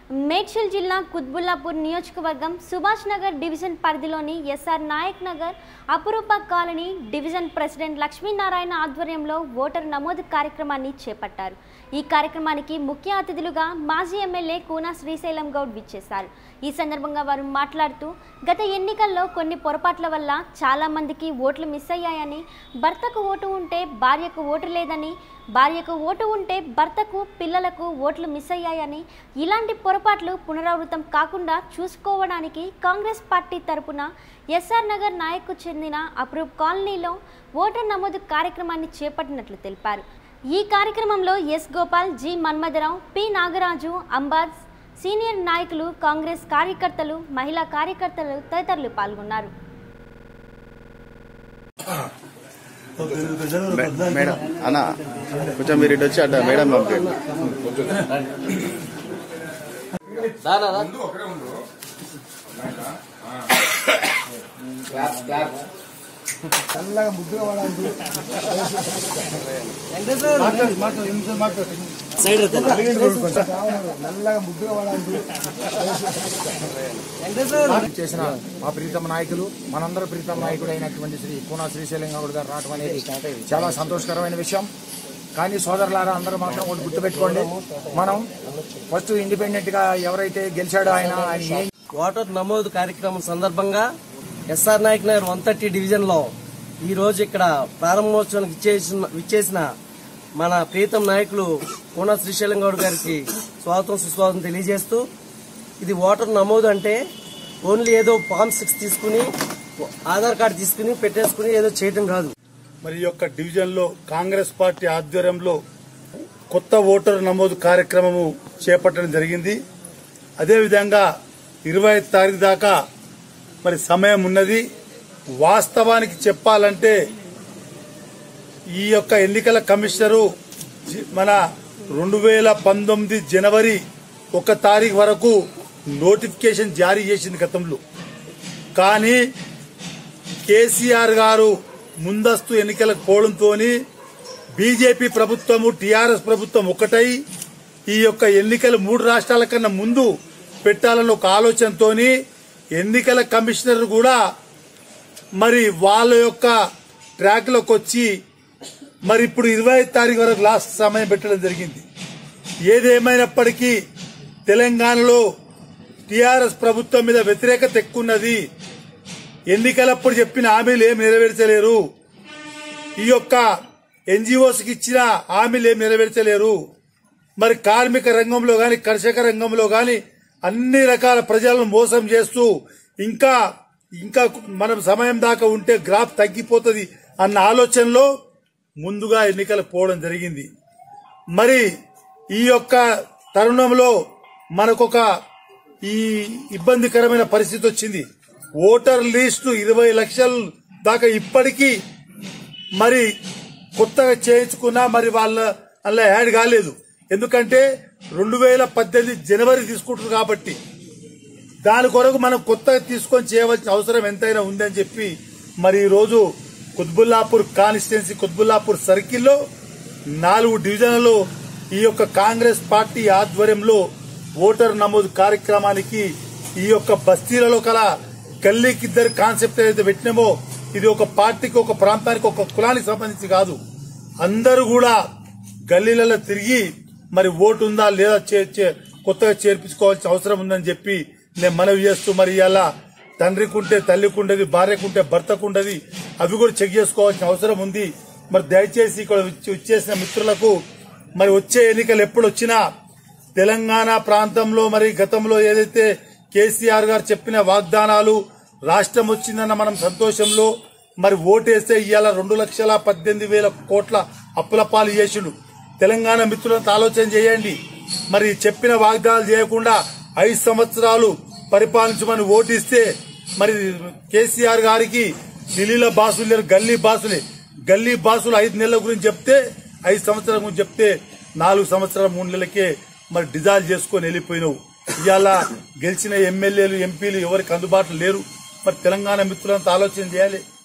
మేడ్చల్ జిల్లా కుత్బుల్లాపూర్ నియోజకవర్గం సుభాష్ నగర్ డివిజన్ పరిధిలోని SR Naik Nagar Apuroopa colony division president Lakshminarayana ఆధ్వర్యంలో ఓటర్ నమోదు కార్యక్రమాన్ని చేపట్టారు ఈ కార్యక్రమానికి ముఖ్య అతిథులుగా మాజీ ఎమ్మెల్యే కూనా శ్రీశైలం గౌడ్ విచ్చేశారు ఈ సందర్భంగా వారు మాట్లాడుతూ గత ఎన్నికల్లో కొన్ని పొరపాట్ల వల్ల చాలా మందికి ఓట్లు మిస్ అయ్యాయని భర్తకు ఓటు ఉంటే భార్యకు ఓటు లేదని భార్యకు ఓటు ఉంటే భర్తకు పిల్లలకు ఓట్లు మిస్ అయ్యాయని ఇలాంటి పొరపాట్లు పునరావృతం కాకుండా చూసుకోవడానికి కాంగ్రెస్ పార్టీ తరపున ఎస్ఆర్ నగర్ నాయక్కు చెందిన అప్రూవ్ కాలనీలో ఓటర్ నమోదు కార్యక్రమాన్ని చేపట్టినట్లు తెలిపారు ఈ కార్యక్రమంలో S Gopal G Manmatharao P Nagaraju అంబాజ్ సీనియర్ నాయకులు కాంగ్రెస్ కార్యకర్తలు మహిళా కార్యకర్తలు తదితరులు పాల్గొన్నారు మే- మేడం అన్న కొంచెం మీరు ఇటు వచ్చి అడ్డ మేడం పంపించండి చల్లగా ముద్దుగా వాడాలి మాట్లాడు, మాట్లాడు, ఎనిమిది మాట్లాడు. నల్లగా ముద్దుగా వాడాలి చేసిన మా ప్రీతమ నాయకులు మనందరి ప్రీతమ నాయకుడు అయినటువంటి శ్రీ కూనా శ్రీశైలం గౌడ్ గారు రావడం అనేది చాలా సంతోషకరమైన విషయం కానీ సోదరులారా అందరూ మాత్రం ఒకటి గుర్తుపెట్టుకోండి మనం ఫస్ట్ ఇండిపెండెంట్ గా ఎవరైతే గెలిచాడో ఆయన ఆయన ఏం ఓటర్ నమోదు కార్యక్రమం సందర్భంగా SR Naik Nagar one thirty division లో ఈ రోజు ఇక్కడ ప్రారంభోత్సవానికి ఇచ్చేసిన విచ్చేసిన మన ప్రీతం నాయకులు కోన శ్రీశైలం గౌడ్ గారికి స్వాగతం సుస్వాగతం తెలియజేస్తూ ఇది ఓటర్ నమోదు అంటే ఓన్లీ ఏదో ఫామ్ సిక్స్ తీసుకుని ఆధార్ కార్డు తీసుకుని పెట్టేసుకుని ఏదో చేయడం కాదు మరి ఈ యొక్క డివిజన్ లో కాంగ్రెస్ పార్టీ ఆధ్వర్యంలో కొత్త ఓటర్ నమోదు కార్యక్రమము చేపట్టడం జరిగింది అదేవిధంగా ఇరవై తారీఖు దాకా మరి సమయం ఉన్నది వాస్తవానికి చెప్పాలంటే ఈ యొక్క ఎన్నికల కమిషనరు జి- మన రెండు వేల పంతొమ్మిది జనవరి ఒక తారీఖు వరకు నోటిఫికేషన్ జారీ చేసింది గతంలో కానీ కేసీఆర్ గారు ముందస్తు ఎన్నికలకు పోవడంతో బీజేపీ ప్రభుత్వము టీఆర్ఎస్ ప్రభుత్వం ఒకటై ఈ యొక్క ఎన్నికలు మూడు రాష్ట్రాల కన్నా ముందు పెట్టాలన్న ఒక ఆలోచనతో ఎన్నికల కమిషనర్ కూడా మరి వాళ్ళ యొక్క ట్రాక్లోకి వచ్చి మరి ఇప్పుడు ఇరవై తారీఖు వరకు లాస్ట్ సమయం పెట్టడం జరిగింది ఏదేమైనప్పటికీ తెలంగాణలో టీఆర్ఎస్ ప్రభుత్వం మీద వ్యతిరేకత ఎక్కున్నది ఎన్నికలప్పుడు చెప్పిన హామీలు ఏం నెరవేర్చలేరు ఈ యొక్క ఎన్జిఓస్కి ఇచ్చిన హామీలు ఏం నెరవేర్చలేరు మరి కార్మిక రంగంలో గాని కర్షక రంగంలో గాని అన్ని రకాల ప్రజలను మోసం చేస్తూ ఇంకా ఇంకా మనం సమయం దాకా ఉంటే గ్రాఫ్ తగ్గిపోతుంది అన్న ఆలోచనలో ముందుగా ఎన్నికలకు పోవడం జరిగింది మరి ఈ యొక్క తరుణంలో మనకొక ఈ ఇబ్బందికరమైన పరిస్థితి వచ్చింది ఓటర్ లిస్టు ఇరవై లక్షల దాకా ఇప్పటికీ మరి కొత్తగా చేయించుకున్నా మరి వాళ్ళ అలా యాడ్ కాలేదు ఎందుకంటే రెండు వేల పద్దెనిమిది జనవరి తీసుకుంటారు కాబట్టి దాని కొరకు మనం కొత్తగా తీసుకొని చేయవలసిన అవసరం ఎంతైనా ఉందని చెప్పి మరి ఈ రోజు కుత్బుల్లాపూర్ కాన్స్టిట్యున్సీ కుత్బుల్లాపూర్ సర్కిల్లో నాలుగు డివిజన్లలో ఈ యొక్క కాంగ్రెస్ పార్టీ ఆధ్వర్యంలో ఓటర్ నమోదు కార్యక్రమానికి ఈ యొక్క బస్తీలలో కల గల్లీకిద్దరు కాన్సెప్ట్ ఏదైతే పెట్టినామో ఇది ఒక పార్టీకి ఒక ప్రాంతానికి ఒక కులానికి సంబంధించి కాదు అందరూ కూడా గల్లీలలో తిరిగి మరి ఓటు ఉందా లేదా చే- చే- కొత్తగా చేర్పించుకోవాల్సిన అవసరం ఉందని చెప్పి నేను మనవి చేస్తూ మరి ఇలా తండ్రికి ఉంటే తల్లికి ఉండదు భార్యకు ఉంటే భర్తకు ఉండదు అవి కూడా చెక్ చేసుకోవాల్సిన అవసరం ఉంది మరి దయచేసి ఇక్కడ వచ్చి- వచ్చేసిన మిత్రులకు మరి వచ్చే ఎన్నికలు ఎప్పుడు వచ్చినా తెలంగాణ ప్రాంతంలో మరి గతంలో ఏదైతే కేసీఆర్ గారు చెప్పిన వాగ్దానాలు రాష్ట్రం వచ్చిందన్న మనం సంతోషంలో మరి ఓటేస్తే ఇవాళ రెండు లక్షల పద్దెనిమిది వేల కోట్ల అప్పుల పాలు చేసిండు తెలంగాణ మిత్రులంతా ఆలోచన చేయండి మరి చెప్పిన వాగ్దానాలు చేయకుండా ఐదు సంవత్సరాలు పరిపాలించమని ఓటిస్తే మరి కేసీఆర్ గారికి ఢిల్లీలో బాసులు లేరు గల్లీ బాసులే గల్లీ బాసులు ఐదు నెలల గురించి చెప్తే ఐదు సంవత్సరాల గురించి చెప్తే నాలుగు సంవత్సరాల మూడు నెలలకే మరి డిజాల్వ్ చేసుకొని వెళ్ళిపోయినావు ఇవాళ గెలిచిన ఎమ్మెల్యేలు ఎంపీలు ఎవరికి అందుబాటులో లేరు మరి తెలంగాణ మిత్రులంతా ఆలోచన చేయాలి